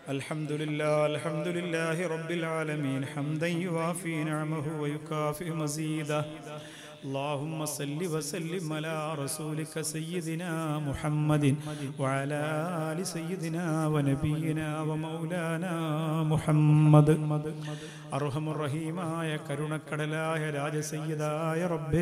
الحمد لله الحمد لله رب العالمين حمدا يوافي نعمه ويكافئ مزيده اللهم صل وسلم على رسولك سيدنا محمد وعلى آل سيدنا ونبينا ومولانا محمد അർഹമുറഹീമായ കരുണക്കടലായ രാജസയ്യദായ റബ്ബേ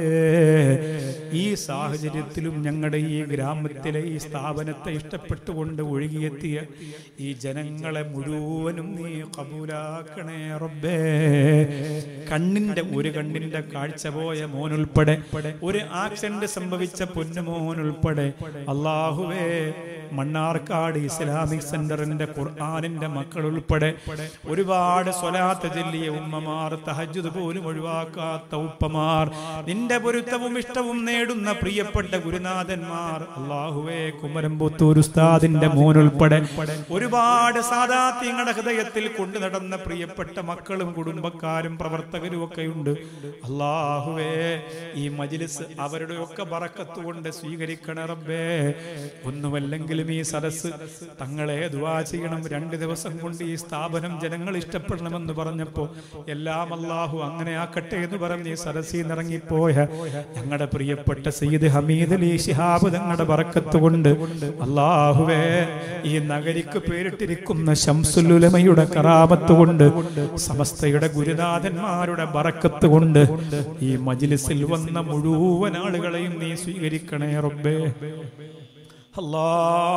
ഈ സാഹചര്യത്തിലും ഞങ്ങളുടെ ഈ ഗ്രാമത്തിലെ ഈ സ്ഥാപനത്തെ ഇഷ്ടപ്പെട്ടുകൊണ്ട് ഒഴുകിയെത്തിയ ഈ ജനങ്ങളെ മുഴുവനും നീ കബൂലാക്കണേ റബ്ബേ കണ്ണിന്റെ ഒരു കണ്ണിന്റെ കാഴ്ച പോയ മോനുൾപ്പെടെ ഒരു ആക്സിഡന്റ് സംഭവിച്ച പൊന്നുമോൻ ഉൾപ്പെടെ അള്ളാഹുവേ മണ്ണാർക്കാട് ഇസ്ലാമിക് സെന്ററിന്റെ ഖുർആാനിന്റെ മക്കൾ ഉൾപ്പെടെ ഒരുപാട് സ്വലാത്ത് ചൊല്ലിയ ഉമ്മമാർ തഹജുദ് പോലും ഒഴിവാക്കാത്ത ഉപ്പമാർ നിന്റെ പൊരുത്തവും ഇഷ്ടവും നേടുന്ന പ്രിയപ്പെട്ട ഗുരുനാഥന്മാർ അള്ളാഹുവേ കുമരമ്പുത്തൂർ ഉസ്താദിന്റെ മോനുൾപ്പെടെ ഒരുപാട് സാധാത്യങ്ങളുടെ ഹൃദയത്തിൽ കൊണ്ടു നടന്ന പ്രിയപ്പെട്ട മക്കളും കുടുംബക്കാരും പ്രവർത്തകരും ഒക്കെ ഉണ്ട് അള്ളാഹുവേ ഈ മജിലിസ് അവരുടെ ഒക്കെ ബറക്കത്ത് കൊണ്ട് സ്വീകരിക്കണ റബ്ബേ ഒന്നുമല്ലെങ്കിലും ഈ സദസ് തങ്ങളെ ദുവാ ചെയ്യണം രണ്ട് ദിവസം കൊണ്ട് ഈ സ്ഥാപനം ജനങ്ങൾ ഇഷ്ടപ്പെടണമെന്ന് പറഞ്ഞപ്പോ എല്ലാം അള്ളാഹു അങ്ങനെ ആക്കട്ടെ എന്ന് പറഞ്ഞ് ഈ സദസ്സിൽ നിന്നിറങ്ങിപ്പോയ ഞങ്ങളുടെ പ്രിയപ്പെട്ട സയ്യിദ് ഹമീദ് അലി ശിഹാബ് തങ്ങളുടെ ബറക്കത്ത് കൊണ്ട് അള്ളാഹുവേ ഈ നഗരിക്ക് പേരിട്ടിരിക്കുന്ന ശംസുലുലമയുടെ കറാമത്ത് കൊണ്ട് സമസ്തയുടെ ഗുരുനാഥന്മാരുടെ ബറക്കത്ത് കൊണ്ട് ഈ മജിലിസിൽ വന്ന മുഴുവൻ ആളുകളെയും നീ സ്വീകരിക്കണേ റബ്ബേ അല്ലാ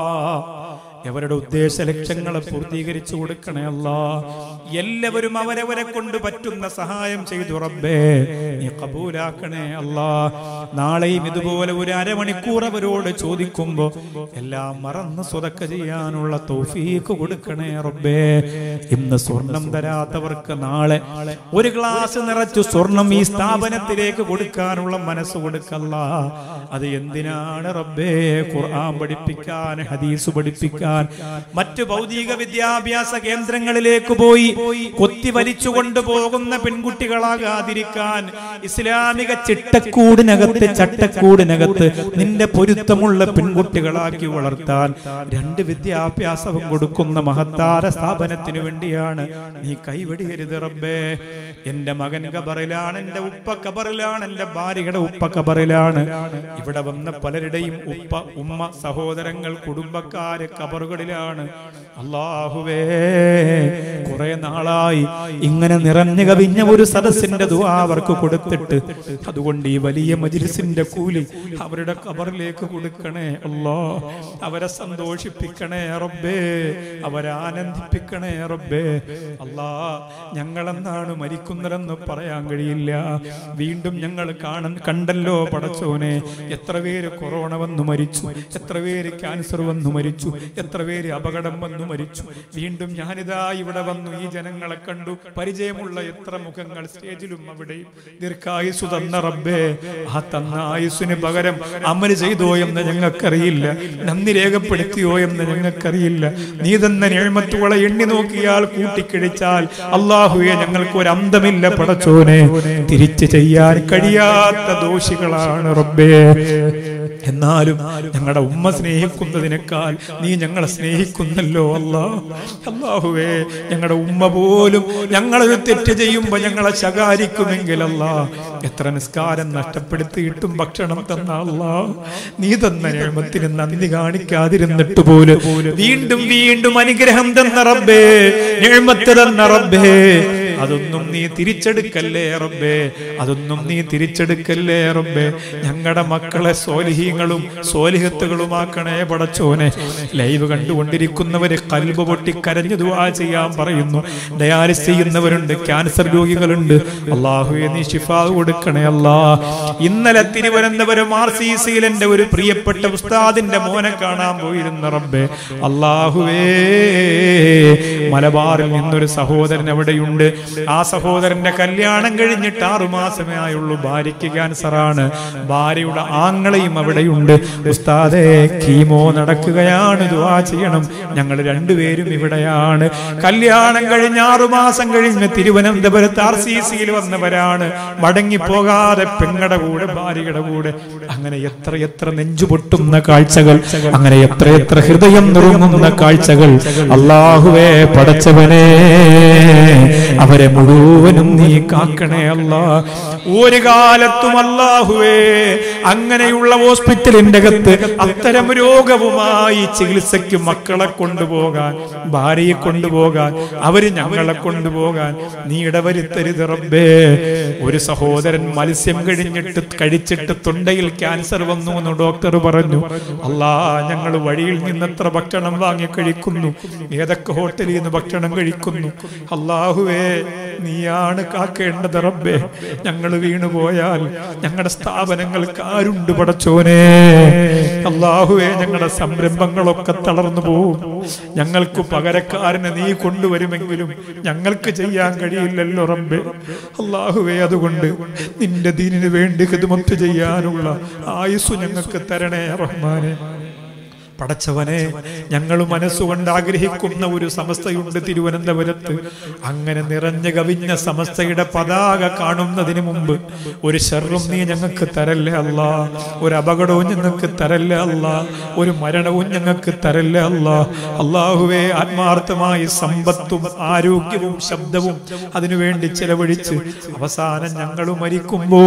അവരുടെ ഉദ്ദേശ ലക്ഷ്യങ്ങളെ പൂർത്തീകരിച്ചു കൊടുക്കണേ അല്ലാ എല്ലാവരും അവരവരെ കൊണ്ട് പറ്റുന്ന സഹായം ചെയ്തു റബ്ബേ നീ കബൂലാക്കണേ അല്ലാ നാളെയും ഇതുപോലെ ഒരു അരമണിക്കൂർ അവരോട് ചോദിക്കുമ്പോ എല്ലാം മറന്ന് സ്വതക്ക ചെയ്യാനുള്ള തൗഫീക്ക് കൊടുക്കണേ റബ്ബേ ഇന്ന് സ്വർണം തരാത്തവർക്ക് നാളെ ഒരു ഗ്ലാസ് നിറച്ചു സ്വർണം ഈ സ്ഥാപനത്തിലേക്ക് കൊടുക്കാനുള്ള മനസ്സ് കൊടുക്കല്ല അത് എന്തിനാണ് റബ്ബേ ഖുർആൻ പഠിപ്പിക്കാൻ ഹദീസ് പഠിപ്പിക്കാൻ മറ്റു ഭൗതിക വിദ്യാഭ്യാസ കേന്ദ്രങ്ങളിലേക്ക് പോയി കൊത്തി വലിച്ചു കൊണ്ടുപോകുന്ന പെൺകുട്ടികളാകാതിരിക്കാൻ ഇസ്ലാമിക ചിട്ടക്കൂടിനകത്ത് ചട്ടക്കൂടിനകത്ത് നിന്റെ പൊരുത്തമുള്ള പെൺകുട്ടികളാക്കി വളർത്താൻ രണ്ട് വിദ്യാഭ്യാസവും കൊടുക്കുന്ന മഹത്താര സ്ഥാപനത്തിനു വേണ്ടിയാണ് നീ കൈവെടിയരുത് റബ്ബേ എന്റെ മകൻ കബറിലാണ് എന്റെ ഉപ്പ കബറിലാണ് എന്റെ ഭാര്യയുടെ ഉപ്പ കബറിലാണ് ഇവിടെ വന്ന പലരുടെയും ഉപ്പ ഉമ്മ സഹോദരങ്ങൾ കുടുംബക്കാര് കബറുകളിലാണ് അള്ളാഹുവേ കുറെ നാളായി ഇങ്ങനെ നിറഞ്ഞു കവിഞ്ഞ ഒരു സദസ്സിന്റെ ദുആ അവർക്ക് കൊടുത്തിട്ട് അതുകൊണ്ട് ഈ വലിയ മജിലിസിന്റെ കൂലി അവരുടെ കബറിലേക്ക് കൊടുക്കണേ അല്ലാ അവരെ സന്തോഷിപ്പിക്കണേ റബ്ബേ അവരെ ആനന്ദിപ്പിക്കണേ റബ്ബേ അല്ലാ ഞങ്ങളെന്നാണ് മരിക്കുന്നതെന്ന് പറയാൻ കഴിയില്ല വീണ്ടും ഞങ്ങൾ കാണാൻ കണ്ടല്ലോ പടച്ചോനെ എത്ര പേര് കൊറോണ വന്നു മരിച്ചു എത്ര പേര് ക്യാൻസർ വന്നു മരിച്ചു എത്ര പേര് അപകടം വന്നു മരിച്ചു വീണ്ടും ഞാനിതാ ഇവിടെ വന്നു ഈ ജനങ്ങളെ കണ്ടു പരിചയമുള്ള എത്ര മുഖങ്ങൾ സ്റ്റേജിലും അവിടെയും ദീർഘായുസ് തന്ന റബ്ബേ ആ തന്ന ആയുസ്സിന് പകരം അമല് ചെയ്തോ എന്ന് ഞങ്ങൾക്കറിയില്ല നന്ദി രേഖപ്പെടുത്തിയോ എന്ന് ഞങ്ങൾക്കറിയില്ല നീ തന്ന നിഴമത്തുകളെ എണ്ണി നോക്കിയാൽ കൂട്ടിക്കിഴിച്ചാൽ അള്ളാഹുയെ ഞങ്ങൾക്ക് ഒരു അന്തമില്ല പടച്ചോനെ തിരിച്ചു ചെയ്യാൻ കഴിയാത്ത ദോഷികളാണ് റബ്ബേ എന്നാലും ഞങ്ങളുടെ ഉമ്മ സ്നേഹിക്കുന്നതിനേക്കാൾ നീ ഞങ്ങളെ സ്നേഹിക്കുന്നല്ലോ അല്ലാ അള്ളാഹുവേ ഞങ്ങളുടെ ഉമ്മ പോലും ഞങ്ങളൊരു തെറ്റ് ചെയ്യുമ്പോ ഞങ്ങളെ ശകാരിക്കുമെങ്കിൽ അല്ലാ എത്ര നിസ്കാരം നഷ്ടപ്പെടുത്തിയിട്ടും ഭക്ഷണം തന്ന അല്ലാ നീ തന്ന നിയമത്തിന് നന്ദി കാണിക്കാതിരുന്നിട്ട് പോലും വീണ്ടും വീണ്ടും അനുഗ്രഹം തന്ന റബ്ബേ നിഴമത്ത് തന്ന റബ്ബേ അതൊന്നും നീ തിരിച്ചെടുക്കല്ലേ റബ്ബേ അതൊന്നും നീ തിരിച്ചെടുക്കല്ലേ റബ്ബേ ഞങ്ങളുടെ മക്കളെ സോലിഹീങ്ങളും സോലിഹത്തുകളുമാക്കണേ പടച്ചോനെ ലൈവ് കണ്ടുകൊണ്ടിരിക്കുന്നവര് കൽബ് പൊട്ടി കരഞ്ഞു ദുആ ചെയ്യാൻ പറയുന്നു ഡയാലിസ് ചെയ്യുന്നവരുണ്ട് ക്യാൻസർ രോഗികളുണ്ട് അള്ളാഹുവെ നീ ഷിഫാ കൊടുക്കണേ അല്ലാ ഇന്നലെ തിരുവനന്തപുരം ആർ സി സിയിലെന്റെ ഒരു പ്രിയപ്പെട്ട ഉസ്താദിന്റെ മോനെ കാണാൻ പോയിരുന്ന റബ്ബേ അള്ളാഹുവേ മലബാറിൽ നിന്നൊരു സഹോദരൻ അവിടെയുണ്ട് ആ സഹോദരന്റെ കല്യാണം കഴിഞ്ഞിട്ട് ആറു മാസമേ ആയുള്ളൂ ഭാര്യയ്ക്ക് ക്യാൻസറാണ് ഭാര്യയുടെ ആങ്ങളെയും അവിടെയുണ്ട് ഉസ്താദെ കീമോ നടക്കുകയാണ് ദുആ ചെയ്യണം ഞങ്ങൾ രണ്ടുപേരും ഇവിടെയാണ് കല്യാണം കഴിഞ്ഞ് ആറു മാസം കഴിഞ്ഞ് തിരുവനന്തപുരത്ത് ആർ സി സിയിൽ വന്നവരാണ് മടങ്ങി പോകാതെ പെങ്ങടെ കൂടെ ഭാര്യയുടെ കൂടെ അങ്ങനെ എത്ര എത്ര നെഞ്ചുപൊട്ടുന്ന കാഴ്ചകൾ അങ്ങനെ എത്ര എത്ര ഹൃദയം നുറുങ്ങുന്ന കാഴ്ചകൾ അള്ളാഹുവേ പടച്ചവനെ അവരെ മുഴുവനും നീ കാക്കണേ അല്ല ഒരു കാലത്തും അല്ലാഹുവേ അങ്ങനെയുള്ള ഹോസ്പിറ്റലിന്റെ അകത്ത് അത്തരം രോഗവുമായി ചികിത്സയ്ക്ക് മക്കളെ കൊണ്ടുപോകാൻ ഭാര്യയെ കൊണ്ടുപോകാൻ അവര് ഞങ്ങളെ കൊണ്ടുപോകാൻ നീ ഇടവരുത്തരുത് റബ്ബേ ഒരു സഹോദരൻ മത്സ്യം കഴിഞ്ഞിട്ട് കഴിച്ചിട്ട് തൊണ്ടയിൽ ക്യാൻസർ വന്നു എന്ന് ഡോക്ടർ പറഞ്ഞു അല്ലാ ഞങ്ങൾ വഴിയിൽ നിന്ന് എത്ര ഭക്ഷണം വാങ്ങി കഴിക്കുന്നു ഏതൊക്കെ ഹോട്ടലിൽ നിന്ന് ഭക്ഷണം കഴിക്കുന്നു അള്ളാഹുവേ നീയാണ് കാക്കേണ്ടത് റബ്ബേ ഞങ്ങൾ വീണുപോയാൽ ഞങ്ങളുടെ സ്ഥാപനങ്ങൾക്ക് ആരുണ്ട് പടച്ചോനെ അള്ളാഹുവേ ഞങ്ങളുടെ സംരംഭങ്ങളൊക്കെ തളർന്നു പോവും ഞങ്ങൾക്ക് പകരക്കാരനെ നീ കൊണ്ടുവരുമെങ്കിലും ഞങ്ങൾക്ക് ചെയ്യാൻ കഴിയില്ലല്ലോ റബ്ബേ അള്ളാഹുവേ അതുകൊണ്ട് നിന്റെ ദീനിന് വേണ്ടി ഹിദ്മത്ത് ചെയ്യാനുള്ള ആയുസ് ഞങ്ങൾക്ക് തരണേ റഹ്മാനെ പടച്ചവനെ ഞങ്ങൾ മനസ്സുകൊണ്ട് ആഗ്രഹിക്കുന്ന ഒരു സമസ്തയുണ്ട് തിരുവനന്തപുരത്ത് അങ്ങനെ നിറഞ്ഞു കവിഞ്ഞ സമസ്തയുടെ പതാക കാണുന്നതിന് മുമ്പ് ഒരു ഷെറും നീ ഞങ്ങൾക്ക് തരല്ലേ അല്ല ഒരു അപകടവും ഞങ്ങൾക്ക് തരല്ലേ അല്ല ഒരു മരണവും ഞങ്ങൾക്ക് തരല്ലേ അല്ല അള്ളാഹുവെ ആത്മാർത്ഥമായി സമ്പത്തും ആരോഗ്യവും ശബ്ദവും അതിനുവേണ്ടി ചെലവഴിച്ച് അവസാനം ഞങ്ങൾ മരിക്കുമ്പോ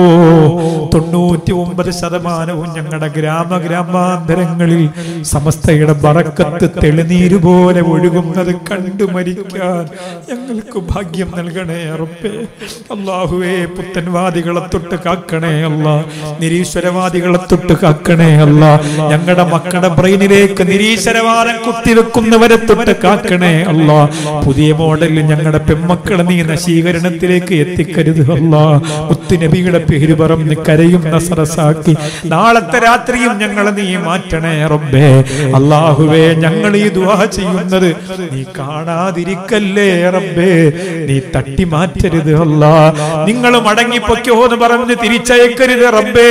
തൊണ്ണൂറ്റി ഒമ്പത് ശതമാനവും ഞങ്ങളുടെ ഗ്രാമ ഗ്രാമാന്തരങ്ങളിൽ സമസ്തയുടെ ബറക്കത്ത് തെളിനീര് പോലെ ഒഴുകുന്നത് കണ്ടു മരിക്കാൻ ഞങ്ങൾക്ക് ഭാഗ്യം നൽകണേ അറുപ്പേ അള്ളാഹുവേ പുത്തൻവാദികളെ തൊട്ട് കാക്കണേ അല്ല നിരീശ്വരവാദികളെ തൊട്ട് കാക്കണേ അല്ല ഞങ്ങളുടെ മക്കളുടെ ബ്രെയിനിലേക്ക് നിരീശ്വരവാദം കുത്തിവെക്കുന്നവരെ തൊട്ട് കാക്കണേ അല്ല പുതിയ മോഡലിൽ ഞങ്ങളുടെ പെമ്മക്കളെ നീ നശീകരണത്തിലേക്ക് എത്തിക്കരുത് അല്ല മുത്തുനബിയുടെ പേര് പറഞ്ഞ് കരയുന്ന സരസാക്കി നാളത്തെ രാത്രിയും ഞങ്ങളെ നീ മാറ്റണേ റബ്ബേ അള്ളാഹുവേ ഞങ്ങൾ ഈ ദുആ ചെയ്യുന്നത് നീ കാണാതിരിക്കല്ലേ റബ്ബേ നീ തട്ടി മാറ്റരുത് അല്ലാ നിങ്ങൾ മടങ്ങിപ്പൊക്കോ എന്ന് പറഞ്ഞ് തിരിച്ചയക്കരുത് റബ്ബേ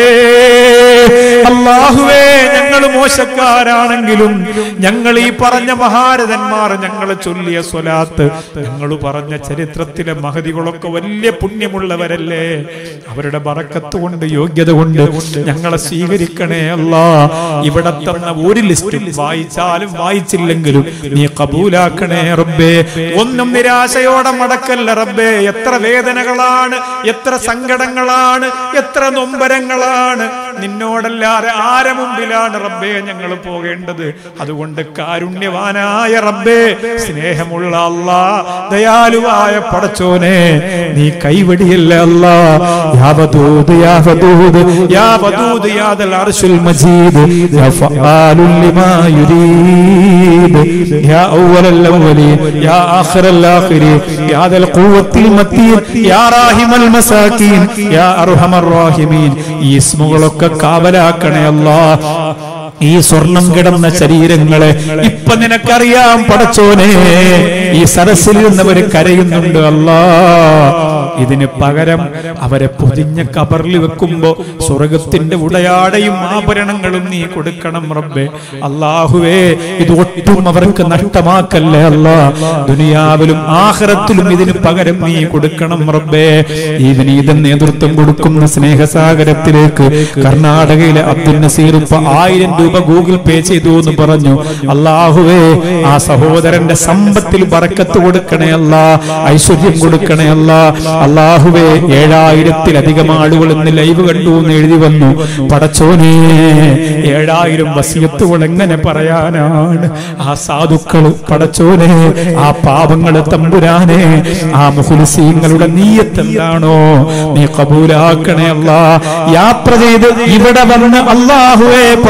അള്ളാഹുവേ ഞങ്ങൾ മോശക്കാരാണെങ്കിലും ഞങ്ങൾ ഈ പറഞ്ഞ മഹാരഥന്മാർ ഞങ്ങളെ ചൊല്ലിയ സ്വലാത്ത് ഞങ്ങൾ പറഞ്ഞ ചരിത്രത്തിലെ മഹതികളൊക്കെ വലിയ പുണ്യമുള്ളവരല്ലേ അവരുടെ ബറക്കത്ത് കൊണ്ട് യോഗ്യത കൊണ്ട് ഞങ്ങളെ സ്വീകരിക്കണേ അല്ല ഇവിടെ തന്ന ഒരു ലിസ്റ്റും വായിച്ചാലും വായിച്ചില്ലെങ്കിലും നീ കബൂലാക്കണേ റബ്ബേ ഒന്നും നിരാശയോടെ മടക്കല്ല റബ്ബേ എത്ര വേദനകളാണ് എത്ര സങ്കടങ്ങളാണ് എത്ര നൊമ്പരങ്ങളാണ് നിന്നോടല്ലാതെ ആരെ മുമ്പിലാണ് റബ്ബേ ഞങ്ങൾ പോകേണ്ടത് അതുകൊണ്ട് കാരുണ്യവാനായ റബ്ബേ സ്നേഹമുള്ള അല്ലാ ദയാലുവായ പടച്ചോനെ നീ കൈവടിയല്ല അല്ലാ യാ വദൂദ് യാ വദൂദ് യാ വദൂദ് യാ ദൽ അർശുൽ മജീദ് യാ ഫആലുൽ ലിമാ യുരീദ് യാ അവ്വലൽ അവ്വലീൻ യാ ആഖിറൽ ആഖിരീൻ യാ ദൽ ഖുവത്തിൽ മത്തീൻ യാ റാഹിമൽ മസാകീൻ യാ അർഹമർ റാഹിമീൻ ഈ ഇസ്മുകളൊക്കെ കാവലാക്കണേ അല്ലാ ഈ സ്വർണം കിടന്ന ശരീരങ്ങളെ ഇപ്പൊ നിനക്കറിയാം പടച്ചോനെ ഈ സരസിൽ നിന്നവര് കരയുന്നുണ്ട് അല്ലാ ഇതിന് പകരം അവരെ പൊതിഞ്ഞ കബറിൽ വെക്കുമ്പോ സ്വർഗത്തിന്റെ ഉടയാടയും ആഭരണങ്ങളും നീ കൊടുക്കണം റബ്ബേ അള്ളാഹുവേ ഇത് ഒട്ടും അവർക്ക് നഷ്ടമാക്കല്ലേ അല്ലാ ദുനിയാവിലും ആഹ്റത്തിലും ഇതിന് പകരം നീ കൊടുക്കണം റബ്ബേ ഈ വിനീതൻ നേതൃത്വം കൊടുക്കുന്ന സ്നേഹസാഗരത്തിലേക്ക് കർണാടകയിലെ അബ്ദുൽ നസീർ ഇപ്പൊ ആയിരം രൂപ ഗൂഗിൾ പേ ചെയ്തു എന്ന് പറഞ്ഞു അള്ളാഹുവേ ആ സഹോദരന്റെ സമ്പത്തിൽ ബറക്കത്ത് കൊടുക്കണേ അല്ല ഐശ്വര്യം കൊടുക്കണേ അല്ല അള്ളാഹുവേ ഏഴായിരത്തിലധികം ആളുകൾ ഇന്ന് ലൈവ് കണ്ടു എന്ന് എഴുതി വന്നു പടച്ചോനെ ഏഴായിരം വസിയത്തുകൾ എങ്ങനെ പറയാനാണ് ആ സാധുക്കൾ പടച്ചോനെ ആ പാപങ്ങള് തമ്പുരാനെ ആ മുഹുലിസീങ്ങളുടെ നീയത്ത് എന്താണോ നീ കബൂലാക്കണേ അല്ല യാത്ര ചെയ്ത് ഇവിടെ വന്ന് അള്ളാഹുവേ പടച്ചവനെ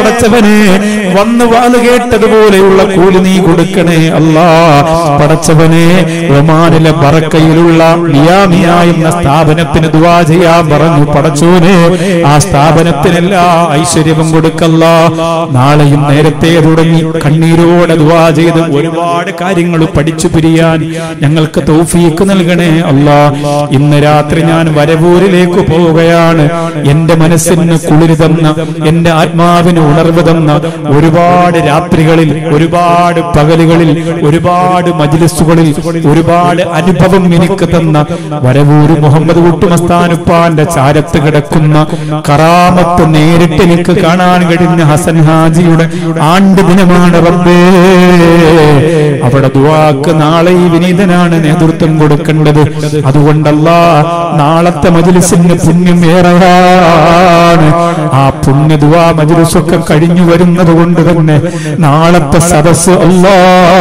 വന്ന് വാത് കേട്ടതുപോലെയുള്ള കൂലി നീ കൊടുക്കണേ അല്ലാ പടച്ചവനെ ഒമാനിലെ ബറക്കയിലുള്ള മിയാമിയ എന്ന സ്ഥാപനത്തിന് ദുവാ ചെയ്യാൻ പറഞ്ഞു പടച്ചോനെ ആ സ്ഥാപനത്തിനെല്ലാ ഐശ്വര്യവും കൊടുക്കല്ല നാളെയും നേരത്തെ തുടങ്ങി കണ്ണീരോടെ ദുവാ ചെയ്ത് ഒരുപാട് കാര്യങ്ങൾ പഠിച്ചു പിരിയാൻ ഞങ്ങൾക്ക് തൗഫീക്ക് നൽകണേ അല്ലാ ഇന്ന് രാത്രി ഞാൻ വരവൂരിലേക്ക് പോവുകയാണ് എന്റെ മനസ്സിന് കുളിര് തന്ന എന്റെ ആത്മാവിന് ഉണർവ് തന്ന ഒരുപാട് രാത്രികളിൽ ഒരുപാട് പകലുകളിൽ ഒരുപാട് മജിലിസുകളിൽ ഒരുപാട് അനുഭവം എനിക്ക് തന്ന വരവൂര് മുഹമ്മദ് കുട്ടുമസ്താനുപ്പാന്റെ ചാരത്ത് കിടക്കുന്ന കറാമത്ത് നേരിട്ട് എനിക്ക് കാണാൻ കഴിഞ്ഞ ഹസൻ ഹാജിയുടെ ആണ്ട് ദിനമാണ് റബ്ബേ അവിടെ ദുവാക്ക് നാളെ ഈ വിനീതനാണ് നേതൃത്വം കൊടുക്കേണ്ടത് അതുകൊണ്ടല്ല നാളത്തെ മജിലിസിന് പുണ്യം ഏറെയാണ് ആ പുണ്യ ദുവാ മജിലിസൊക്കെ കഴിഞ്ഞു വരുന്നത് കൊണ്ട് തന്നെ നാളത്തെ സദസ് അല്ലാ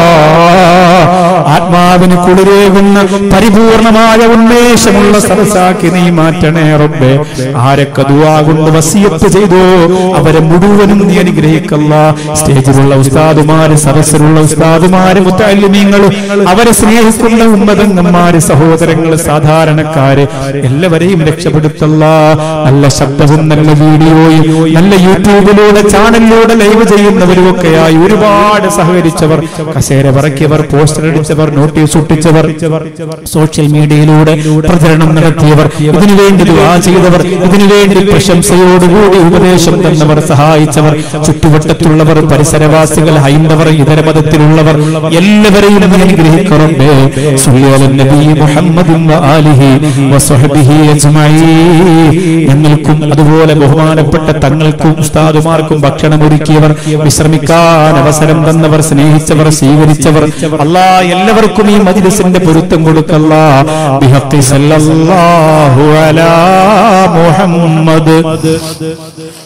ആത്മാവിന് കുളിരേകുന്ന പരിപൂർണമായ ഉന്മേഷമുള്ള സദസ്സാക്കി നീ മാറ്റണേ റബ്ബേ ആരൊക്കെ ദുവാ കൊണ്ട് വസിയത്ത് ചെയ്തോ അവരെ മുഴുവനും നീ അനുഗ്രഹിക്കല്ല സ്റ്റേജിലുള്ള ഉസ്താദുമാര് സദസ്സിലുള്ള ഉസ്താദുമാര് മുത്താലിമീങ്ങൾ അവരെ സ്നേഹിക്കുന്ന ഉമ്മതങ്ങന്മാര് സഹോദരങ്ങൾ സാധാരണക്കാര് എല്ലാവരെയും രക്ഷപ്പെടുത്തല്ല നല്ല ശബ്ദവും നല്ല വീഡിയോയും നല്ല യൂട്യൂബിലൂടെ ചാനലിലൂടെ ലൈവ് ചെയ്യുന്നവരും ഒക്കെയായി ഒരുപാട് സഹകരിച്ചവർ കസേര പറക്കിയവർ പോസ്റ്റർ അടിച്ചവർ നോട്ടീസ് ഒട്ടിച്ചവർ സോഷ്യൽ മീഡിയയിലൂടെ പ്രചരണം നടത്തിയവർ ഇതിനുവേണ്ടി ദുആ ചെയ്തവർ ഇതിനുവേണ്ടി പ്രശംസയോടുകൂടി ഉപദേശം തന്നവർ സഹായിച്ചവർ ചുറ്റുവട്ടത്തുള്ളവർ പരിസരവാസികൾ ഹൈന്ദവർ ഇതര മതത്തിലുള്ളവർ എല്ലാവരെയും നീ അനുഗ്രഹിക്കറബേ സുല്ലി നബി മുഹമ്മദും വആലിഹി വസ്വഹ്ബിഹി അജ്മഈൻ ഞങ്ങൾക്കും അതുപോലെ ബഹുമാനപ്പെട്ട തങ്ങൾക്കും ഉസ്താദുമാർക്കും ഭക്ഷണം ഒരുക്കിയവർ വിശ്രമിക്കാൻ അവസരം തന്നവർ സ്നേഹിച്ചവർ സ്വീകരിച്ചവർ അല്ലാ എല്ലാവർക്കും ഈ മജ്ലിസിന്റെ പൊരുത്തം കൊടുക്കല്ല ബിഹഖി സല്ലല്ലാഹു അലാ മുഹമ്മദ്